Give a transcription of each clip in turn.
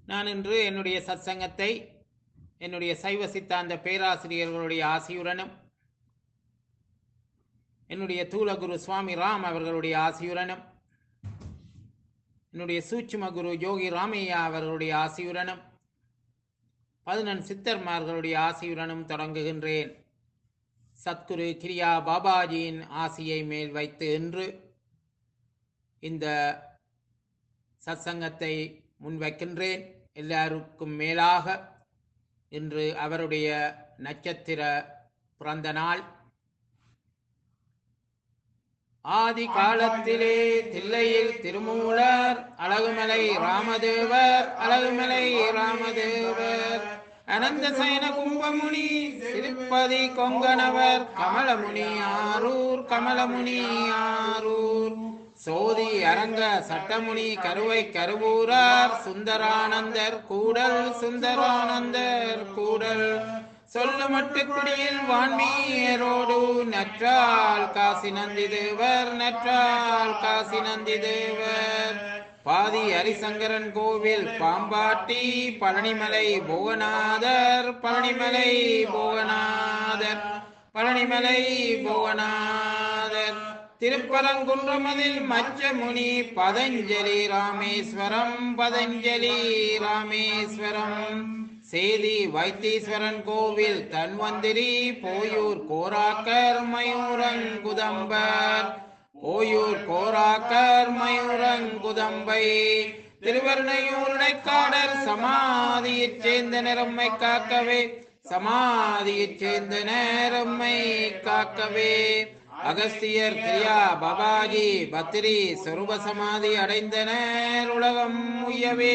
நான் இன்று என்னுடைய சத்சங்கத்தை என்னுடைய சைவ சித்தாந்த பேராசிரியர்களுடைய ஆசியுடனும் என்னுடைய தூலகுரு சுவாமி ராம் அவர்களுடைய ஆசியுடனும் என்னுடைய சூட்சும குரு யோகி ராமையா அவர்களுடைய ஆசியுடனும் பதினெண் சித்தர்மார்களுடைய ஆசியுடனும் தொடங்குகின்றேன் சத்குரு கிரியா பாபாஜியின் ஆசியை மேல் வைத்து இன்று இந்த சத்சங்கத்தை முன்வைக்கின்றேன் எல்லாருக்கும் மேலாக இன்று அவருடைய நட்சத்திர பிறந்த நாள் ஆதி காலத்திலே தில்லையில் திருமூலர் அழகுமலை ராமதேவர் அழகுமலை ராமதேவர் அனந்த சயன கும்பமுனி திருப்பதி கொங்கணவர் கமலமுனி ஆரூர் கமலமுனி ஆரூர் சோதி அரங்க சட்டமுனி கருவை கருவூரார் சுந்தரானந்தர் கூடல் சுந்தரானந்தர் கூடல் சொல்லு மட்டுக்குடியில் வான்மீரோடு நற்றால் காசி நந்தி தேவர் நற்றால் காசி நந்தி தேவர் பாதி ஹரிசங்கரன் கோவில் பாம்பாட்டி பழனிமலை புவனாதர் பழனிமலை புவனாதர் பழனிமலை புவனாதர் திருப்பரங்குன்றமதில் மச்சமுனி பதஞ்சலி ராமேஸ்வரம் பதஞ்சலி ராமேஸ்வரம் சேதி வைத்தீஸ்வரன் கோவில் தன்வந்திரி போயூர் கோராக்கர் மயூரங்குதம்பர் ஓயூர் கோராக்கர் மயூரங்குதம்பை திருவருணையூருடைக்காடர் சமாதியைச் சேர்ந்த நிறம்மை காக்கவே சமாதியைச் சேர்ந்த நேரம்மை காக்கவே அகஸ்தியர் கிரியா பபாஜி பத்ரி சொருப சமாதி அடைந்தனர் உலகம் உயவே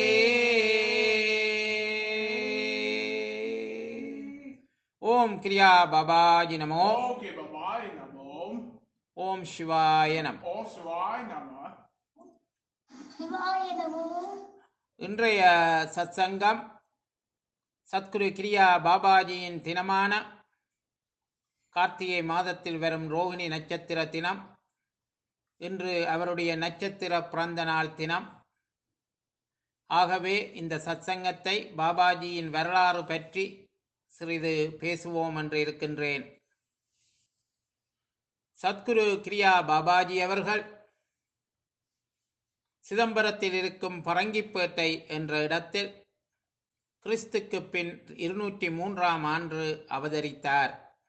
ஓம் கிரியா பாபாஜி நமோ ஓகே பாபாய் நமோ ஓம் சிவாய நம ஓம் சிவாய் நம சிவாய நமோ இன்றைய சத்சங்கம் சத்குரு கிரியா பாபாஜியின் தினமான கார்த்திகை மாதத்தில் வரும் ரோகிணி நட்சத்திர தினம் இன்று அவருடைய நட்சத்திர பிறந்த நாள் தினம் ஆகவே இந்த சத்சங்கத்தை பாபாஜியின் வரலாறு பற்றி சிறிது பேசுவோம் என்று இருக்கின்றேன் சத்குரு கிரியா பாபாஜி அவர்கள் சிதம்பரத்தில் இருக்கும் பரங்கிப்பேட்டை என்ற இடத்தில் கிறிஸ்துக்கு பின் இருநூற்றி மூன்றாம் ஆண்டு அவதரித்தார்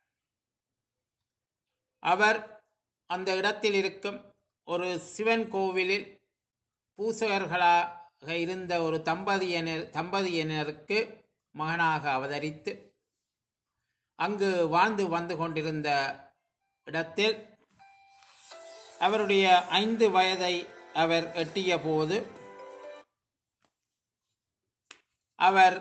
அவர் அந்த இடத்தில் இருக்கும் ஒரு சிவன் கோவிலில் பூசகர்களாக இருந்த ஒரு தம்பதியினர் தம்பதியினருக்கு மகனாக அவதரித்து அங்கு வாழ்ந்து வந்து கொண்டிருந்த இடத்தில் அவருடைய ஐந்து வயதை அவர் எட்டிய போது அவர்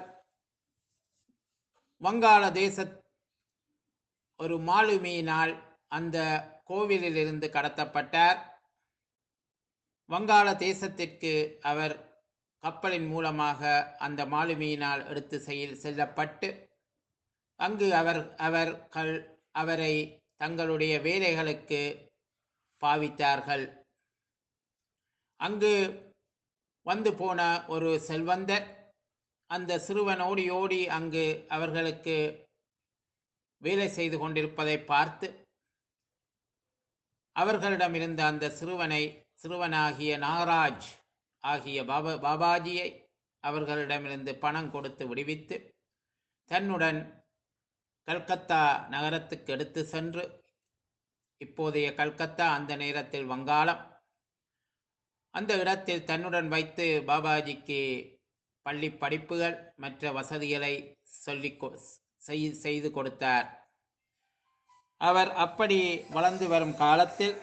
வங்காள தேச ஒரு மாலுமியினால் அந்த கோவிலில் இருந்து கடத்தப்பட்டார் வங்காள தேசத்திற்கு அவர் கப்பலின் மூலமாக அந்த மாலுமியினால் எடுத்து செல் செல்லப்பட்டு அங்கு அவர் அவர்கள் அவரை தங்களுடைய வேலைகளுக்கு பாவித்தார்கள் அங்கு வந்து போன ஒரு செல்வந்தர் அந்த சிறுவன் ஓடி ஓடி அங்கு அவர்களுக்கு வேலை செய்து கொண்டிருப்பதை பார்த்து அவர்களிடமிருந்த அந்த சிறுவனை சிறுவனாகிய நாகராஜ் ஆகிய பாபா பாபாஜியை அவர்களிடமிருந்து பணம் கொடுத்து விடுவித்து தன்னுடன் கல்கத்தா நகரத்துக்கு எடுத்து சென்று இப்போதைய கல்கத்தா அந்த நேரத்தில் வங்காளம் அந்த இடத்தில் தன்னுடன் வைத்து பாபாஜிக்கு பள்ளி படிப்புகள் மற்ற வசதிகளை சொல்லி செய்து கொடுத்தார் அவர் அப்படி வளர்ந்து வரும் காலத்தில்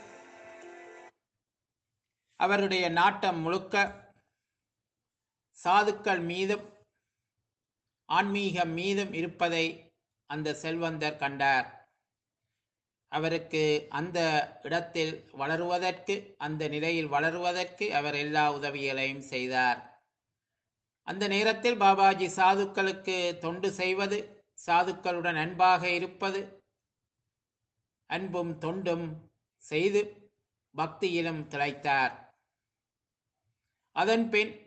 அவருடைய நாட்டம் முழுக்க சாதுக்கள் மீதும் ஆன்மீகம் மீதும் இருப்பதை அந்த செல்வந்தர் கண்டார் அவருக்கு அந்த இடத்தில் வளருவதற்கு அந்த நிலையில் வளருவதற்கு அவர் எல்லா உதவிகளையும் செய்தார் அந்த நேரத்தில் பாபாஜி சாதுக்களுக்கு தொண்டு செய்வது சாதுக்களுடன் அன்பாக இருப்பது அன்பும் தொண்டும் செய்து பக்தியிலும் திளைத்தார் அதன்பின்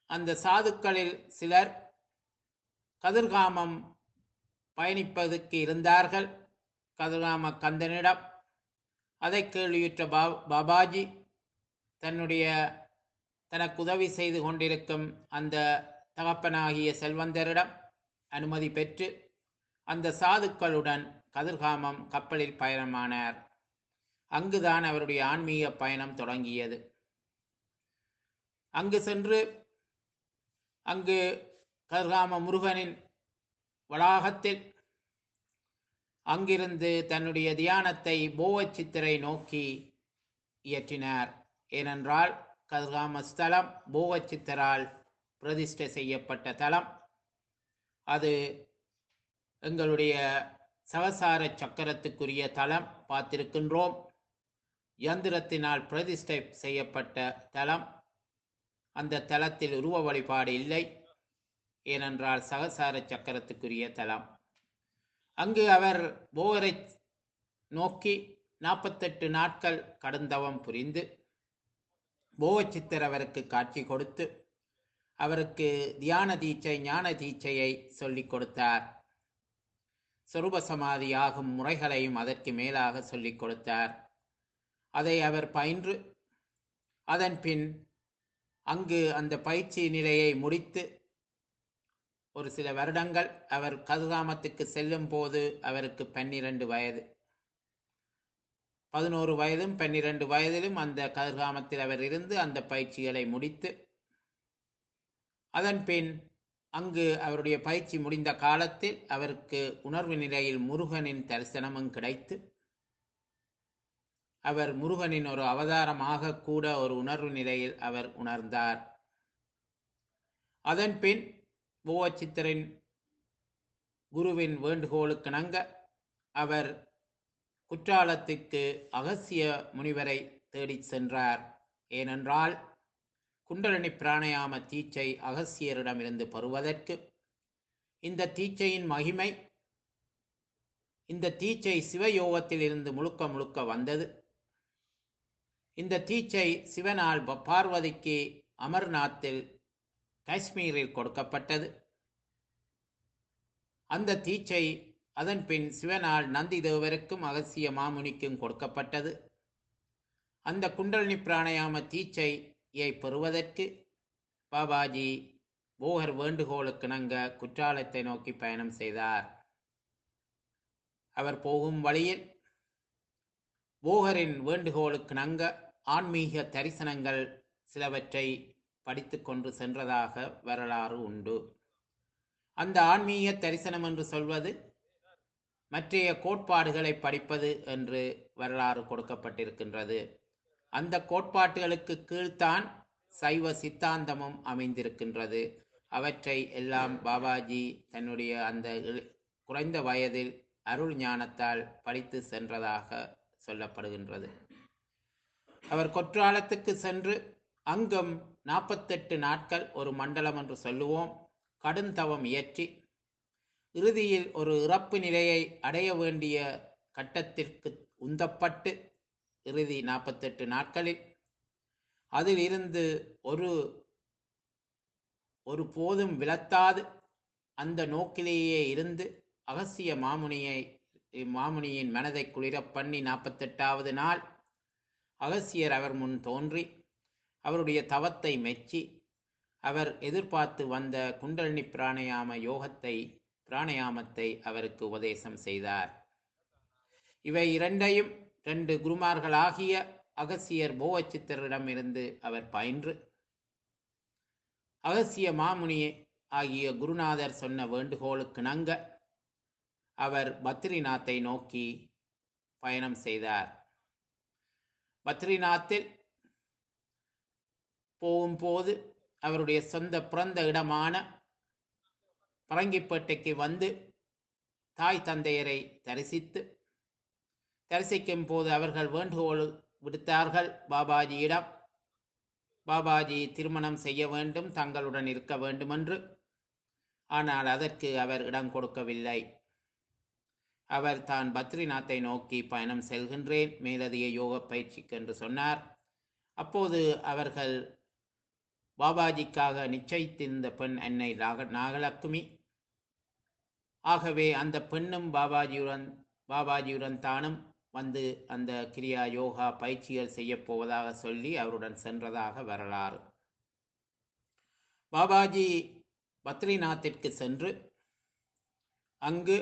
அந்த சாதுக்களில் சிலர் கதிர்காமம் பயணிப்பதற்கு இருந்தார்கள் கதிர்காம கந்தனிடம் அதை கேள்வியுற்ற பா பாபாஜி தன்னுடைய தனக்கு உதவி செய்து கொண்டிருக்கும் அந்த தகப்பனாகிய செல்வந்தரிடம் அனுமதி பெற்று அந்த சாதுக்களுடன் கதிர்காமம் கப்பலில் பயணமானார் அங்குதான் அவருடைய ஆன்மீக பயணம் தொடங்கியது அங்கு சென்று அங்கு கதிர்காம முருகனின் வளாகத்தில் அங்கிருந்து தன்னுடைய தியானத்தை போவச்சித்திரை நோக்கி இயற்றினார் ஏனென்றால் கதிர்காம ஸ்தலம் போவச்சித்தரால் பிரதிஷ்டை செய்யப்பட்ட தலம் அது எங்களுடைய சகசார சக்கரத்துக்குரிய தலம் பார்த்திருக்கின்றோம் யந்திரத்தினால் பிரதிஷ்டை செய்யப்பட்ட தலம் அந்த தலத்தில் உருவ வழிபாடு இல்லை ஏனென்றால் சகசார சக்கரத்துக்குரிய தலம் அங்கு அவர் போகரை நோக்கி நாற்பத்தெட்டு நாட்கள் கடுந்தவம் புரிந்து போகச்சித்தர் அவருக்கு காட்சி கொடுத்து அவருக்கு தியான தீட்சை ஞான தீட்சையை சொல்லிக் கொடுத்தார் சொரூப சமாதி ஆகும் முறைகளையும் அதற்கு மேலாக சொல்லிக் கொடுத்தார் அதை அவர் பயின்று அதன் பின் அங்கு அந்த பயிற்சி நிலையை முடித்து ஒரு சில வருடங்கள் அவர் கதுகாமத்துக்கு செல்லும் போது அவருக்கு பன்னிரண்டு வயது பதினோரு வயதும் பன்னிரண்டு வயதிலும் அந்த கதிர்காமத்தில் அவர் இருந்து அந்த பயிற்சிகளை முடித்து அதன் பின் அங்கு அவருடைய பயிற்சி முடிந்த காலத்தில் அவருக்கு உணர்வு நிலையில் முருகனின் தரிசனமும் கிடைத்து அவர் முருகனின் ஒரு அவதாரமாக கூட ஒரு உணர்வு நிலையில் அவர் உணர்ந்தார் அதன் பின் போவச்சித்தரின் குருவின் வேண்டுகோளுக்கிணங்க அவர் குற்றாலத்திற்கு அகசிய முனிவரை தேடிச் சென்றார் ஏனென்றால் குண்டலினி பிராணயாம தீட்சை அகசியரிடமிருந்து பெறுவதற்கு இந்த தீட்சையின் மகிமை இந்த தீட்சை சிவயோகத்தில் இருந்து முழுக்க முழுக்க வந்தது இந்த தீட்சை சிவனால் ப- பார்வதிக்கு அமர்நாத்தில் காஷ்மீரில் கொடுக்கப்பட்டது அந்த தீட்சை அதன் பின் சிவனால் நந்தி தேவருக்கும் அகசிய மாமுனிக்கும் கொடுக்கப்பட்டது அந்த குண்டலினி பிராணயாம தீட்சையை பெறுவதற்கு பாபாஜி போகர் வேண்டுகோளுக்கிணங்க குற்றாலத்தை நோக்கி பயணம் செய்தார் அவர் போகும் வழியில் போகரின் வேண்டுகோளுக்கிணங்க ஆன்மீக தரிசனங்கள் சிலவற்றை படித்துக் கொண்டு சென்றதாக வரலாறு உண்டு அந்த ஆன்மீக தரிசனம் என்று சொல்வது மற்றைய கோட்பாடுகளை படிப்பது என்று வரலாறு கொடுக்கப்பட்டிருக்கின்றது அந்த கோட்பாட்டுகளுக்கு கீழ்த்தான் சைவ சித்தாந்தமும் அமைந்திருக்கின்றது அவற்றை எல்லாம் பாபாஜி தன்னுடைய அந்த இள- குறைந்த வயதில் அருள் ஞானத்தால் படித்து சென்றதாக சொல்லப்படுகின்றது அவர் கொற்றாலத்துக்கு சென்று அங்கும் நாற்பத்தெட்டு நாட்கள் ஒரு மண்டலம் என்று சொல்லுவோம் கடுந்தவம் இயற்றி இறுதியில் ஒரு இறப்பு நிலையை அடைய வேண்டிய கட்டத்திற்கு உந்தப்பட்டு இறுதி நாற்பத்தெட்டு நாட்களில் அதில் இருந்து ஒரு ஒரு போதும் விலத்தாது அந்த நோக்கிலேயே இருந்து அகசிய மாமுனியை மாமுனியின் மனதை குளிரப் பண்ணி நாற்பத்தெட்டாவது நாள் அகசியர் அவர் முன் தோன்றி அவருடைய தவத்தை மெச்சி அவர் எதிர்பார்த்து வந்த குண்டலினி பிராணயாம யோகத்தை பிராணயாமத்தை அவருக்கு உபதேசம் செய்தார் இவை இரண்டையும் ரெண்டு குருமார்களாகிய அகசியர் போவச்சித்தரிடமிருந்து அவர் பயின்று அகசிய மாமுனி ஆகிய குருநாதர் சொன்ன வேண்டுகோளுக்கு நங்க அவர் பத்ரிநாத்தை நோக்கி பயணம் செய்தார் பத்ரிநாத்தில் போகும்போது அவருடைய சொந்த பிறந்த இடமான பரங்கிப்பேட்டைக்கு வந்து தாய் தந்தையரை தரிசித்து தரிசிக்கும் போது அவர்கள் வேண்டுகோள் விடுத்தார்கள் பாபாஜியிடம் பாபாஜி திருமணம் செய்ய வேண்டும் தங்களுடன் இருக்க வேண்டும் என்று ஆனால் அதற்கு அவர் இடம் கொடுக்கவில்லை அவர் தான் பத்ரிநாத்தை நோக்கி பயணம் செல்கின்றேன் மேலதிக யோக பயிற்சிக்கு என்று சொன்னார் அப்போது அவர்கள் பாபாஜிக்காக நிச்சயித்திருந்த பெண் அன்னை நாக நாகலட்சுமி ஆகவே அந்த பெண்ணும் பாபாஜியுடன் பாபாஜியுடன் தானும் வந்து அந்த கிரியா யோகா பயிற்சிகள் செய்யப் போவதாக சொல்லி அவருடன் சென்றதாக வரலாறு பாபாஜி பத்ரிநாத்திற்கு சென்று அங்கு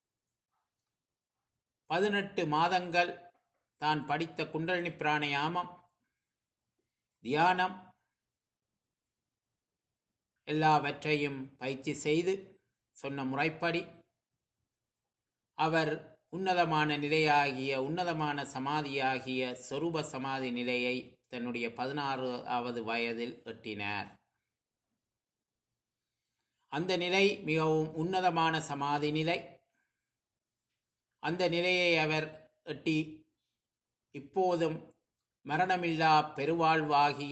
பதினெட்டு மாதங்கள் தான் படித்த குண்டலினி பிராணயாமம் தியானம் எல்லாவற்றையும் பயிற்சி செய்து சொன்ன முறைப்படி அவர் உன்னதமான நிலையாகிய உன்னதமான சமாதியாகிய சொரூப சமாதி நிலையை தன்னுடைய பதினாறாவது வயதில் எட்டினார் அந்த நிலை மிகவும் உன்னதமான சமாதி நிலை அந்த நிலையை அவர் எட்டி இப்போதும் மரணமில்லா பெருவாழ்வாகிய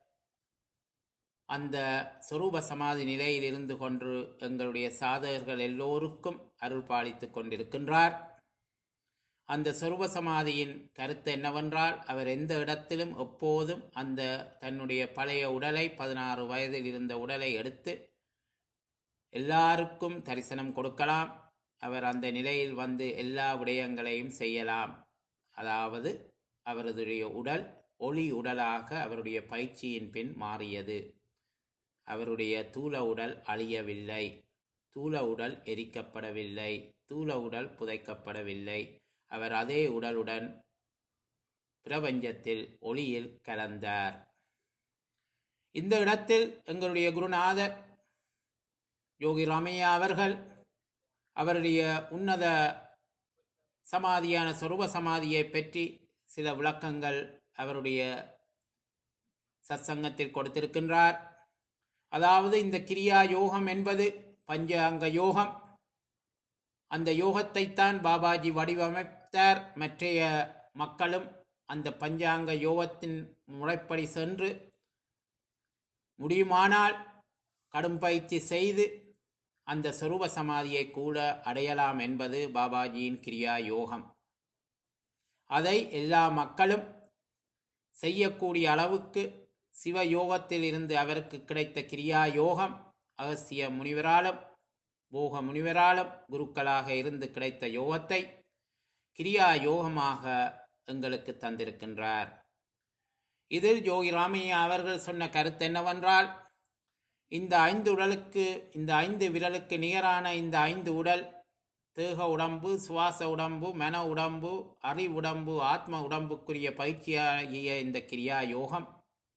அந்த சொரூப சமாதி நிலையில் இருந்து கொண்டு எங்களுடைய சாதகர்கள் எல்லோருக்கும் அருள் பாலித்துக் கொண்டிருக்கின்றார் அந்த சொரூப சமாதியின் கருத்து என்னவென்றால் அவர் எந்த இடத்திலும் எப்போதும் அந்த தன்னுடைய பழைய உடலை பதினாறு வயதில் இருந்த உடலை எடுத்து எல்லாருக்கும் தரிசனம் கொடுக்கலாம் அவர் அந்த நிலையில் வந்து எல்லா விடயங்களையும் செய்யலாம் அதாவது அவரதுடைய உடல் ஒளி உடலாக அவருடைய பயிற்சியின் பின் மாறியது அவருடைய தூல உடல் அழியவில்லை தூல உடல் எரிக்கப்படவில்லை தூல உடல் புதைக்கப்படவில்லை அவர் அதே உடலுடன் பிரபஞ்சத்தில் ஒளியில் கலந்தார் இந்த இடத்தில் எங்களுடைய குருநாதர் யோகி ராமையா அவர்கள் அவருடைய உன்னத சமாதியான சொரூப சமாதியை பற்றி சில விளக்கங்கள் அவருடைய சத்சங்கத்தில் கொடுத்திருக்கின்றார் அதாவது இந்த கிரியா யோகம் என்பது பஞ்ச அங்க யோகம் அந்த யோகத்தைத்தான் பாபாஜி வடிவமைத்தார் மற்றைய மக்களும் அந்த பஞ்சாங்க யோகத்தின் முறைப்படி சென்று முடியுமானால் கடும் பயிற்சி செய்து அந்த சொரூப சமாதியை கூட அடையலாம் என்பது பாபாஜியின் கிரியா யோகம் அதை எல்லா மக்களும் செய்யக்கூடிய அளவுக்கு சிவ யோகத்தில் இருந்து அவருக்கு கிடைத்த கிரியா யோகம் அகஸ்திய முனிவராலும் போக முனிவராலும் குருக்களாக இருந்து கிடைத்த யோகத்தை கிரியா யோகமாக எங்களுக்கு தந்திருக்கின்றார் இதில் யோகி ராமையா அவர்கள் சொன்ன கருத்து என்னவென்றால் இந்த ஐந்து உடலுக்கு இந்த ஐந்து விரலுக்கு நிகரான இந்த ஐந்து உடல் தேக உடம்பு சுவாச உடம்பு மன உடம்பு அறி உடம்பு ஆத்ம உடம்புக்குரிய பயிற்சியாகிய இந்த கிரியா யோகம்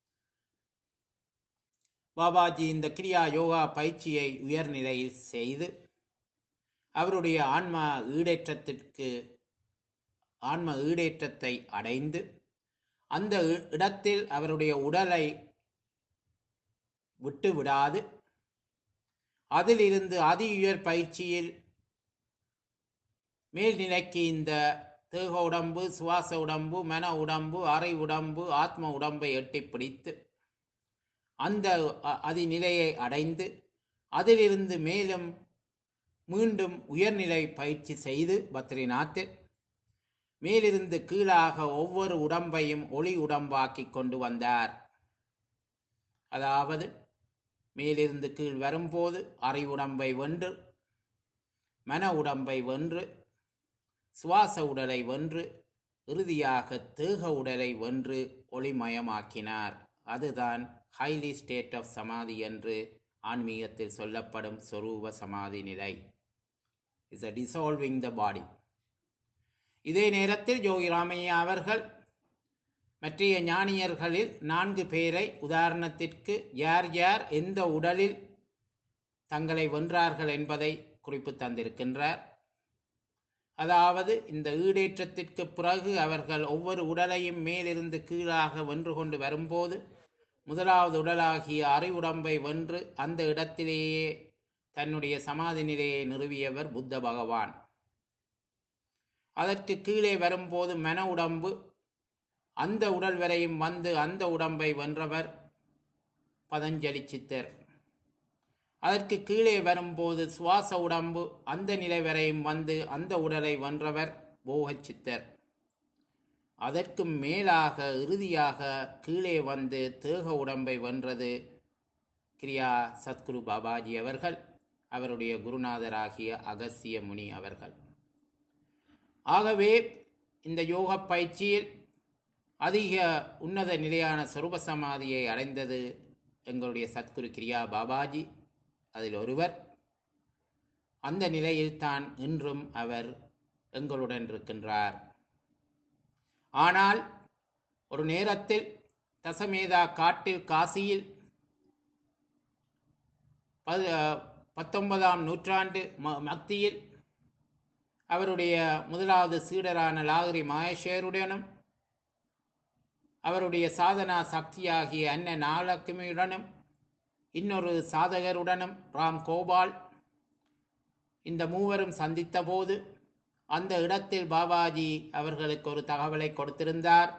பாபாஜி இந்த கிரியா யோகா பயிற்சியை உயர்நிலையில் செய்து அவருடைய ஆன்மா ஈடேற்றத்திற்கு ஆன்ம ஈடேற்றத்தை அடைந்து அந்த இ- இடத்தில் அவருடைய உடலை விட்டு விடாது அதிலிருந்து அதி உயர் பயிற்சியில் மேல்நிலைக்கு இந்த தேக உடம்பு சுவாச உடம்பு மன உடம்பு அறை உடம்பு ஆத்ம உடம்பை எட்டி பிடித்து அந்த அ- அதிநிலையை அடைந்து அதிலிருந்து மேலும் மீண்டும் உயர்நிலை பயிற்சி செய்து பத்ரிநாத்தில் மேலிருந்து கீழாக ஒவ்வொரு உடம்பையும் ஒளி உடம்பாக்கி கொண்டு வந்தார் அதாவது மேலிருந்து கீழ் வரும்போது அறை உடம்பை வென்று மன உடம்பை வென்று சுவாச உடலை வென்று இறுதியாக தேக உடலை வென்று ஒளிமயமாக்கினார் அதுதான் ஹைலி ஸ்டேட் ஆஃப் சமாதி என்று ஆன்மீகத்தில் சொல்லப்படும் சொரூப சமாதி நிலை இஸ் அ டிசால்விங் த பாடி இதே நேரத்தில் யோகி ராமையா அவர்கள் மற்றைய ஞானியர்களில் நான்கு பேரை உதாரணத்திற்கு யார் யார் எந்த உடலில் தங்களை வென்றார்கள் என்பதை குறிப்பு தந்திருக்கின்றார் அதாவது இந்த ஈடேற்றத்திற்கு பிறகு அவர்கள் ஒவ்வொரு உடலையும் மேலிருந்து கீழாக வென்று கொண்டு வரும்போது முதலாவது உடலாகிய அறிவுடம்பை வென்று அந்த இடத்திலேயே தன்னுடைய சமாதி நிலையை நிறுவியவர் புத்த பகவான் அதற்கு கீழே வரும்போது மன உடம்பு அந்த உடல் வரையும் வந்து அந்த உடம்பை வென்றவர் பதஞ்சலி சித்தர் அதற்கு கீழே வரும்போது சுவாச உடம்பு அந்த நிலை வரையும் வந்து அந்த உடலை வென்றவர் போக சித்தர் அதற்கு மேலாக இறுதியாக கீழே வந்து தேக உடம்பை வென்றது கிரியா சத்குரு பாபாஜி அவர்கள் அவருடைய குருநாதராகிய அகசிய முனி அவர்கள் ஆகவே இந்த யோக பயிற்சியில் அதிக உன்னத நிலையான சொரூப சமாதியை அடைந்தது எங்களுடைய சத்குரு கிரியா பாபாஜி அதில் ஒருவர் அந்த நிலையில்தான் இன்றும் அவர் எங்களுடன் இருக்கின்றார் ஆனால் ஒரு நேரத்தில் தசமேதா காட்டில் காசியில் ப- பத்தொன்பதாம் நூற்றாண்டு ம- மத்தியில் அவருடைய முதலாவது சீடரான லாகிரி மகேஷருடனும் அவருடைய சாதனா சக்தியாகிய அன்ன நாலக்குமியுடனும் இன்னொரு சாதகருடனும் ராம் கோபால் இந்த மூவரும் சந்தித்த போது அந்த இடத்தில் பாபாஜி அவர்களுக்கு ஒரு தகவலை கொடுத்திருந்தார்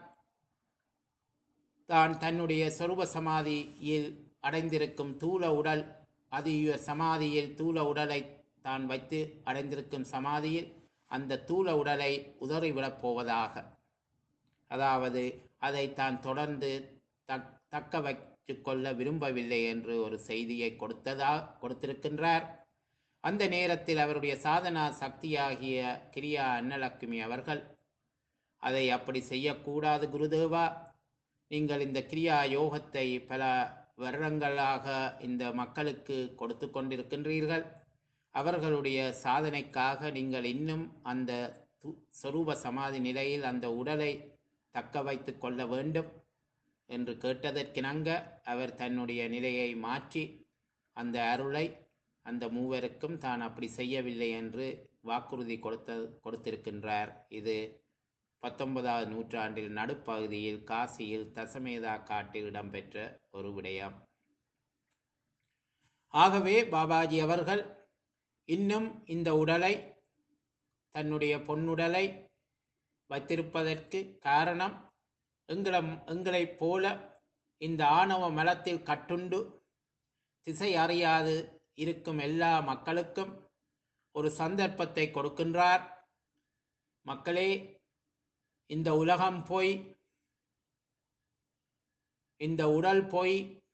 தான் தன்னுடைய சொரூப சமாதியில் அடைந்திருக்கும் தூல உடல் அது சமாதியில் தூல உடலை தான் வைத்து அடைந்திருக்கும் சமாதியில் அந்த தூல உடலை உதறிவிடப் போவதாக அதாவது அதை தான் தொடர்ந்து தக் தக்க வைத்துக் கொள்ள விரும்பவில்லை என்று ஒரு செய்தியை கொடுத்ததா கொடுத்திருக்கின்றார் அந்த நேரத்தில் அவருடைய சாதனா சக்தியாகிய கிரியா அன்னலட்சுமி அவர்கள் அதை அப்படி செய்யக்கூடாது குருதேவா நீங்கள் இந்த கிரியா யோகத்தை பல வருடங்களாக இந்த மக்களுக்கு கொடுத்து கொண்டிருக்கின்றீர்கள் அவர்களுடைய சாதனைக்காக நீங்கள் இன்னும் அந்த து- சொரூப சமாதி நிலையில் அந்த உடலை தக்க வைத்து கொள்ள வேண்டும் என்று கேட்டதற்கிணங்க அவர் தன்னுடைய நிலையை மாற்றி அந்த அருளை அந்த மூவருக்கும் தான் அப்படி செய்யவில்லை என்று வாக்குறுதி கொடுத்த கொடுத்திருக்கின்றார் இது பத்தொன்பதாவது நூற்றாண்டில் நடுப்பகுதியில் காசியில் தசமேதா காட்டில் இடம்பெற்ற ஒரு விடயம் ஆகவே பாபாஜி அவர்கள் இன்னும் இந்த உடலை தன்னுடைய பொன்னுடலை வைத்திருப்பதற்கு காரணம் எங்களம் எங்களைப் போல இந்த ஆணவ மலத்தில் கட்டுண்டு திசை அறியாது இருக்கும் எல்லா மக்களுக்கும் ஒரு சந்தர்ப்பத்தை கொடுக்கின்றார் மக்களே இந்த உலகம் போய் இந்த உடல் போய்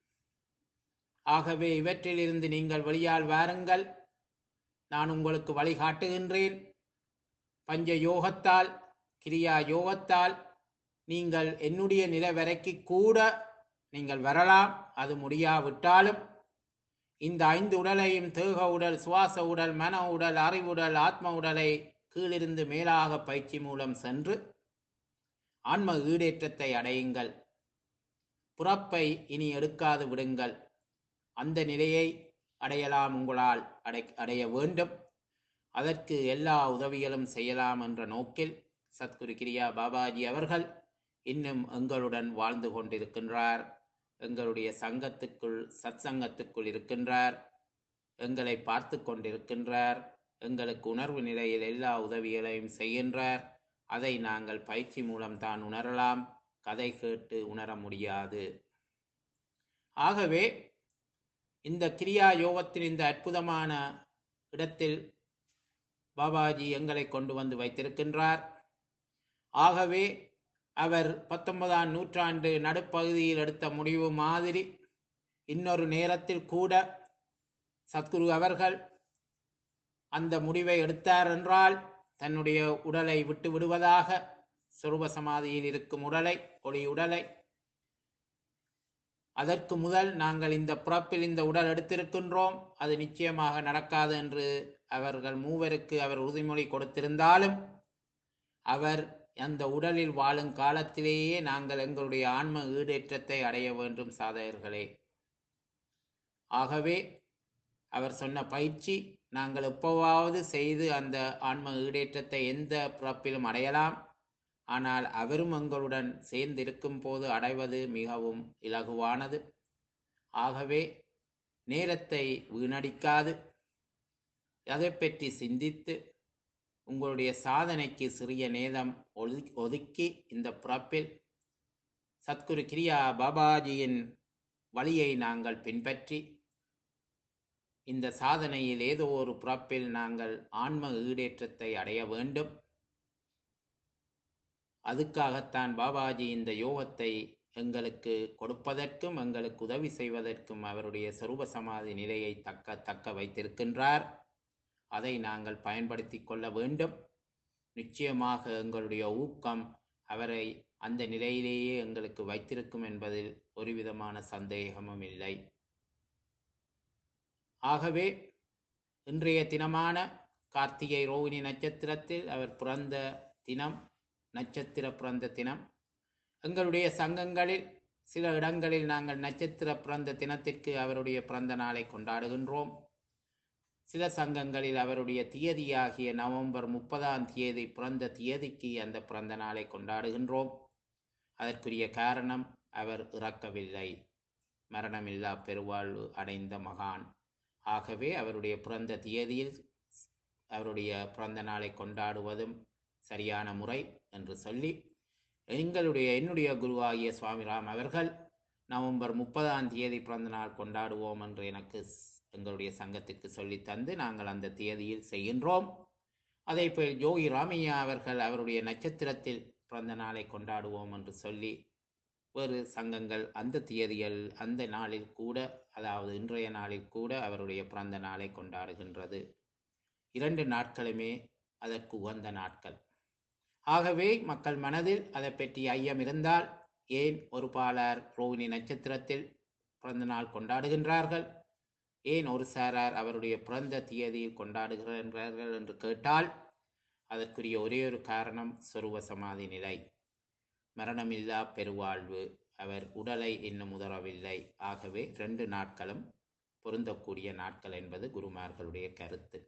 ஆகவே இவற்றிலிருந்து நீங்கள் வெளியால் வாருங்கள் நான் உங்களுக்கு வழிகாட்டுகின்றேன் பஞ்ச யோகத்தால் கிரியா யோகத்தால் நீங்கள் என்னுடைய நிலை வரைக்கு கூட நீங்கள் வரலாம் அது முடியாவிட்டாலும் இந்த ஐந்து உடலையும் தேக உடல் சுவாச உடல் மன உடல் அறிவுடல் ஆத்ம உடலை கீழிருந்து மேலாக பயிற்சி மூலம் சென்று ஆன்ம ஈடேற்றத்தை அடையுங்கள் புறப்பை இனி எடுக்காது விடுங்கள் அந்த நிலையை அடையலாம் உங்களால் அடை அடைய வேண்டும் அதற்கு எல்லா உதவிகளும் செய்யலாம் என்ற நோக்கில் சத்குரு கிரியா பாபாஜி அவர்கள் இன்னும் எங்களுடன் வாழ்ந்து கொண்டிருக்கின்றார் எங்களுடைய சங்கத்துக்குள் சத்சங்கத்துக்குள் இருக்கின்றார் எங்களை பார்த்து கொண்டிருக்கின்றார் எங்களுக்கு உணர்வு நிலையில் எல்லா உதவிகளையும் செய்கின்றார் அதை நாங்கள் பயிற்சி மூலம் தான் உணரலாம் கதை கேட்டு உணர முடியாது ஆகவே இந்த கிரியா யோகத்தின் இந்த அற்புதமான இடத்தில் பாபாஜி எங்களை கொண்டு வந்து வைத்திருக்கின்றார் ஆகவே அவர் பத்தொன்பதாம் நூற்றாண்டு நடுப்பகுதியில் எடுத்த முடிவு மாதிரி இன்னொரு நேரத்தில் கூட சத்குரு அவர்கள் அந்த முடிவை எடுத்தார் என்றால் தன்னுடைய உடலை விட்டு விடுவதாக சொருப சமாதியில் இருக்கும் உடலை ஒளி உடலை அதற்கு முதல் நாங்கள் இந்த பிறப்பில் இந்த உடல் எடுத்திருக்கின்றோம் அது நிச்சயமாக நடக்காது என்று அவர்கள் மூவருக்கு அவர் உறுதிமொழி கொடுத்திருந்தாலும் அவர் அந்த உடலில் வாழும் காலத்திலேயே நாங்கள் எங்களுடைய ஆன்ம ஈடேற்றத்தை அடைய வேண்டும் சாதகர்களே ஆகவே அவர் சொன்ன பயிற்சி நாங்கள் எப்போவாவது செய்து அந்த ஆன்ம ஈடேற்றத்தை எந்த பிறப்பிலும் அடையலாம் ஆனால் அவரும் எங்களுடன் சேர்ந்து இருக்கும் போது அடைவது மிகவும் இலகுவானது ஆகவே நேரத்தை வீணடிக்காது அதை பற்றி சிந்தித்து உங்களுடைய சாதனைக்கு சிறிய நேரம் ஒதுக்கி ஒதுக்கி இந்த பிறப்பில் சத்குரு கிரியா பாபாஜியின் வழியை நாங்கள் பின்பற்றி இந்த சாதனையில் ஏதோ ஒரு பிறப்பில் நாங்கள் ஆன்ம ஈடேற்றத்தை அடைய வேண்டும் அதுக்காகத்தான் பாபாஜி இந்த யோகத்தை எங்களுக்கு கொடுப்பதற்கும் எங்களுக்கு உதவி செய்வதற்கும் அவருடைய சொரூப சமாதி நிலையை தக்க தக்க வைத்திருக்கின்றார் அதை நாங்கள் பயன்படுத்தி கொள்ள வேண்டும் நிச்சயமாக எங்களுடைய ஊக்கம் அவரை அந்த நிலையிலேயே எங்களுக்கு வைத்திருக்கும் என்பதில் ஒரு விதமான சந்தேகமும் இல்லை ஆகவே இன்றைய தினமான கார்த்திகை ரோகிணி நட்சத்திரத்தில் அவர் பிறந்த தினம் நட்சத்திர பிறந்த தினம் எங்களுடைய சங்கங்களில் சில இடங்களில் நாங்கள் நட்சத்திர பிறந்த தினத்திற்கு அவருடைய பிறந்த நாளை கொண்டாடுகின்றோம் சில சங்கங்களில் அவருடைய தியதியாகிய நவம்பர் முப்பதாம் தேதி பிறந்த தியதிக்கு அந்த பிறந்த நாளை கொண்டாடுகின்றோம் அதற்குரிய காரணம் அவர் இறக்கவில்லை மரணமில்லா பெருவாழ்வு அடைந்த மகான் ஆகவே அவருடைய பிறந்த தியதியில் அவருடைய பிறந்த நாளை கொண்டாடுவதும் சரியான முறை என்று சொல்லி எங்களுடைய என்னுடைய குருவாகிய சுவாமிராம் அவர்கள் நவம்பர் முப்பதாம் தேதி பிறந்த நாள் கொண்டாடுவோம் என்று எனக்கு ஸ்- எங்களுடைய சங்கத்துக்கு சொல்லி தந்து நாங்கள் அந்த தேதியில் செய்கின்றோம் அதே போல் யோகி ராமையா அவர்கள் அவருடைய நட்சத்திரத்தில் பிறந்த நாளை கொண்டாடுவோம் என்று சொல்லி வேறு சங்கங்கள் அந்த தேதியில் அந்த நாளில் கூட அதாவது இன்றைய நாளில் கூட அவருடைய பிறந்த நாளை கொண்டாடுகின்றது இரண்டு நாட்களுமே அதற்கு உகந்த நாட்கள் ஆகவே மக்கள் மனதில் அதை பற்றி ஐயம் இருந்தால் ஏன் ஒரு பாலார் ரோகிணி நட்சத்திரத்தில் பிறந்த நாள் கொண்டாடுகின்றார்கள் ஏன் ஒரு சாரார் அவருடைய பிறந்த தேதியில் கொண்டாடுகின்றார்கள் என்று கேட்டால் அதற்குரிய ஒரே ஒரு காரணம் சொருவ சமாதி நிலை மரணமில்லா பெருவாழ்வு அவர் உடலை இன்னும் உதறவில்லை ஆகவே ரெண்டு நாட்களும் பொருந்தக்கூடிய நாட்கள் என்பது குருமார்களுடைய கருத்து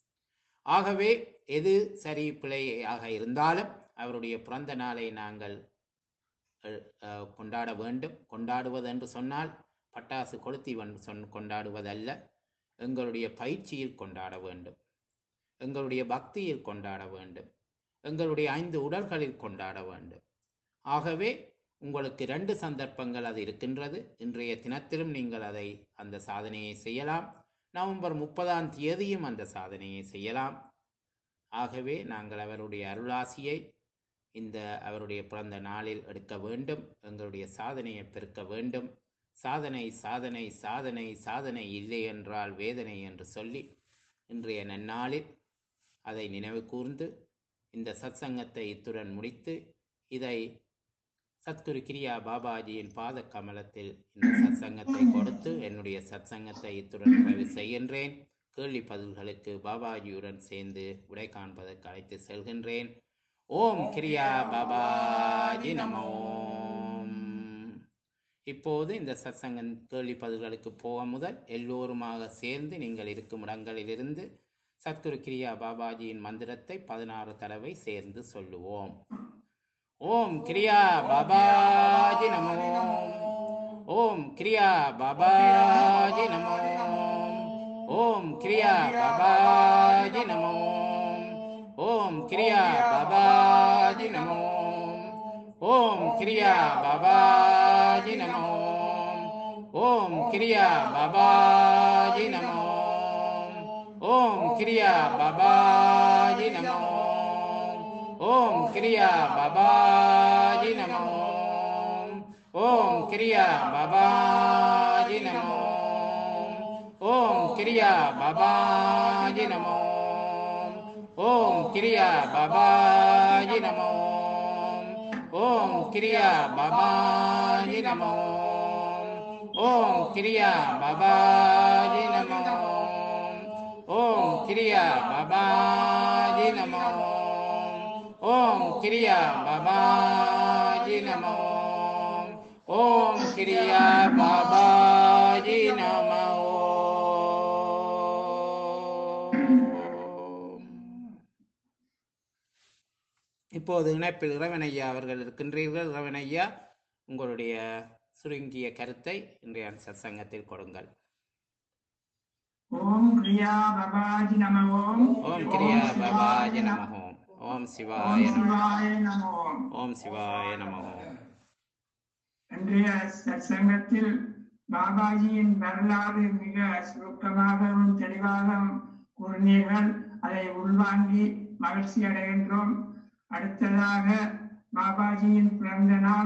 ஆகவே எது சரி பிழையாக இருந்தாலும் அவருடைய பிறந்த நாளை நாங்கள் அஹ், அஹ், கொண்டாட வேண்டும் கொண்டாடுவது என்று சொன்னால் பட்டாசு கொளுத்தி வந்து சொன் கொண்டாடுவதல்ல எங்களுடைய பயிற்சியில் கொண்டாட வேண்டும் எங்களுடைய பக்தியில் கொண்டாட வேண்டும் எங்களுடைய ஐந்து உடல்களில் கொண்டாட வேண்டும் ஆகவே உங்களுக்கு ரெண்டு சந்தர்ப்பங்கள் அது இருக்கின்றது இன்றைய தினத்திலும் நீங்கள் அதை அந்த சாதனையை செய்யலாம் நவம்பர் முப்பதாம் தேதியும் அந்த சாதனையை செய்யலாம் ஆகவே நாங்கள் அவருடைய அருளாசியை இந்த அவருடைய பிறந்த நாளில் எடுக்க வேண்டும் எங்களுடைய சாதனையை பெருக்க வேண்டும் சாதனை சாதனை சாதனை சாதனை இல்லை என்றால் வேதனை என்று சொல்லி இன்றைய நன்னாளில் அதை நினைவு கூர்ந்து இந்த சத்சங்கத்தை இத்துடன் முடித்து இதை சத்குரு கிரியா பாபாஜியின் பாத கமலத்தில் இந்த சத்சங்கத்தை கொடுத்து என்னுடைய சத்சங்கத்தை இத்துடன் நிறைவு செய்கின்றேன் கேள்வி பதில்களுக்கு பாபாஜியுடன் சேர்ந்து விடை காண்பதற்கு அழைத்து செல்கின்றேன் ஓம் கிரியா பாபாஜி நமோ இப்போது இந்த சத்சங்கம் கேள்வி பதில்களுக்கு போக முதல் எல்லோருமாக சேர்ந்து நீங்கள் இருக்கும் இடங்களிலிருந்து சத்குரு கிரியா பாபாஜியின் மந்திரத்தை பதினாறு தடவை சேர்ந்து சொல்லுவோம் ஓம் கிரியா பாபாஜி நமோ ஓம் கிரியா பாபாஜி நமோ ஓம் கிரியா பாபாஜி நமோ ஓம் கிரியா பாபாஜி நமோ ஓம் கிரியா பாபாஜி நமோ ஓம் கிரியா பாபாஜி நமோ ஓம் கிரியா பாபாஜி நமோ ஓம் கிரியா பாபாஜி நமோ ஓம் கிரியா பாபாஜி நமோ ஓம் கிரியா பாபாஜி நமோ ஓம் கிரியா பாபாஜி நமோ ஓம் கிரியா பாபாஜி நமோ ஓம் கிரியா பாபாஜி நமோ ஓம் கிரியா பாபாஜி நமோ ஓம் கிரியா பாபாஜி நமோ ஓம் கிரியா பாபாஜி நமோ இப்போது இணைப்பில் இறைவனையா அவர்கள் இருக்கின்றீர்கள் இறைவனையா உங்களுடைய சுருங்கிய கருத்தை இன்றைய சத்சங்கத்தில் கொடுங்கள் ஓம் கிரியா பபாஜி நம ஓம் ஓம் கிரியா பாபாஜி நமோ ஓம் சிவாய ஓம் நமோ சிவாய நம ஓம் ஓம் சிவாய நமோ இன்றைய சத்சங்கத்தில் பாபாஜியின் வரலாறு மிக சுருக்கமாகவும் தெளிவாகவும் கூறினீர்கள் அதை உள்வாங்கி மகிழ்ச்சி அடைகின்றோம் அடுத்ததாக பாபாஜியின் பிறந்த நாள்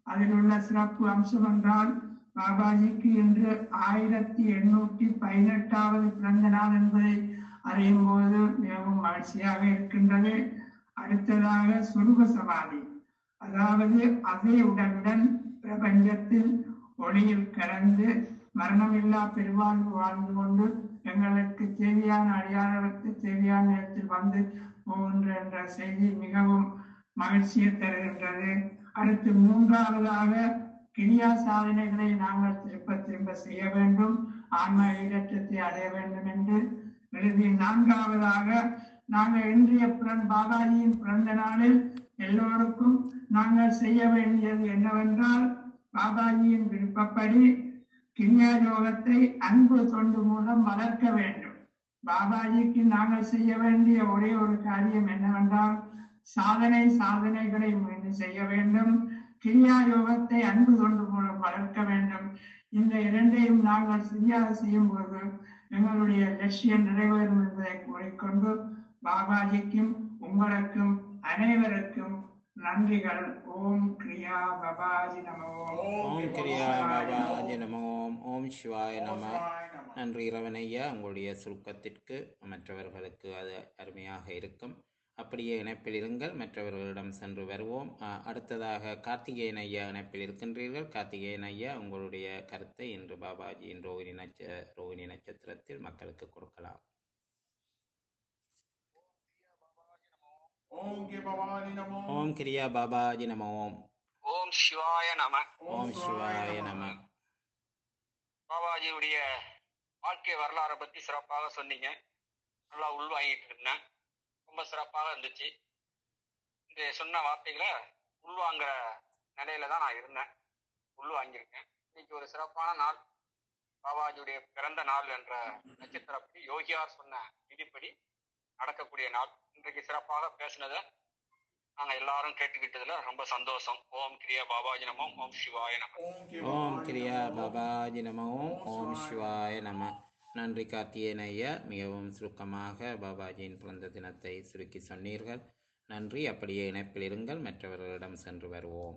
அதில் உள்ள சிறப்பு அம்சம் என்றால் பாபாஜிக்கு இன்று ஆயிரத்தி எண்ணூற்றி பதினெட்டாவது பிறந்த நாள் என்பதை அறியும் போது மிகவும் மகிழ்ச்சியாக இருக்கின்றது அடுத்ததாக சுருப சமாதி அதாவது அதே உடலுடன் பிரபஞ்சத்தில் ஒளியில் கலந்து மரணமில்லா பெருவாழ்வு வாழ்ந்து கொண்டு எங்களுக்கு தேவையான அடையாளத்துக்கு தேவையான நேரத்தில் வந்து போகின்ற என்ற செய்தி மிகவும் மகிழ்ச்சியை தருகின்றது அடுத்து மூன்றாவதாக கிரியா சாதனைகளை நாங்கள் திரும்ப திரும்ப செய்ய வேண்டும் ஆன்ம ஈரற்றத்தை அடைய வேண்டும் என்று எழுதி நான்காவதாக நாங்கள் இன்றைய பிறன் பாபாஜியின் பிறந்த நாளில் எல்லோருக்கும் நாங்கள் செய்ய வேண்டியது என்னவென்றால் பாபாஜியின் விருப்பப்படி கிரியா யோகத்தை அன்பு தொண்டு மூலம் வளர்க்க வேண்டும் பாபாஜிக்கு நாங்கள் செய்ய வேண்டிய ஒரே ஒரு காரியம் என்னவென்றால் சாதனை சாதனைகளை மீண்டும் செய்ய வேண்டும் கிரியா யோகத்தை அன்பு தொண்டு மூலம் வளர்க்க வேண்டும் இந்த இரண்டையும் நாங்கள் சரியாக செய்யும் போது எங்களுடைய லட்சியம் நிறைவேறும் என்பதை கூறிக்கொண்டு பாபாஜிக்கும் உங்களுக்கும் அனைவருக்கும் நன்றிகள் ஓம் கிரியா பாபாஜி நமோ ஓம் கிரியா பாபாஜி நம ஓம் ஓம் சிவாய Om நம Shivaya Namah. நன்றி இரவனையா உங்களுடைய சுருக்கத்திற்கு மற்றவர்களுக்கு அது அருமையாக இருக்கும் அப்படியே இணைப்பில் இருங்கள் மற்றவர்களிடம் சென்று வருவோம் அஹ், அடுத்ததாக கார்த்திகேயன் ஐயா இணைப்பில் இருக்கின்றீர்கள் கார்த்திகேயன் ஐயா உங்களுடைய கருத்தை இன்று பாபாஜியின் ரோகிணி நட்ச ரோகிணி நட்சத்திரத்தில் மக்களுக்கு கொடுக்கலாம் Om Ke Bhavani Namo. ஓம் கிரியா பாபாஜி நம ஓம் ஓம் சிவாய நம ஓம் சிவாய நம பாபாஜியுடைய வாழ்க்கை வரலாறை பத்தி சிறப்பாக சொன்னீங்க நல்லா உள்வாங்கிட்டு இருந்தேன் ரொம்ப சிறப்பாக இருந்துச்சு இந்த சொன்ன வார்த்தைகளை உள்வாங்குற நிலையில தான் நான் இருந்தேன் உள்வாங்கியிருக்கேன் இன்னைக்கு ஒரு சிறப்பான நாள் பாபாஜியுடைய பிறந்த நாள் என்ற நட்சத்திரப்படி யோகியார் சொன்ன விதிப்படி நடக்கக்கூடிய நாள் இன்றைக்கு சிறப்பாக பேசினதை நாங்க எல்லாரும் கேட்டுக்கிட்டதுல ரொம்ப சந்தோஷம் ஓம் கிரியா பாபாஜி நமம் ஓம் சிவாய நம Om Ke ஓம் Bhavani கிரியா Namo. பாபாஜி நம ஓம் ஓம் சிவாய நம நன்றி கார்த்திகேயன் ஐயா மிகவும் சுருக்கமாக பாபாஜியின் பிறந்த தினத்தை சுருக்கி சொன்னீர்கள் நன்றி அப்படியே இணைப்பில் இருங்கள் மற்றவர்களிடம் சென்று வருவோம்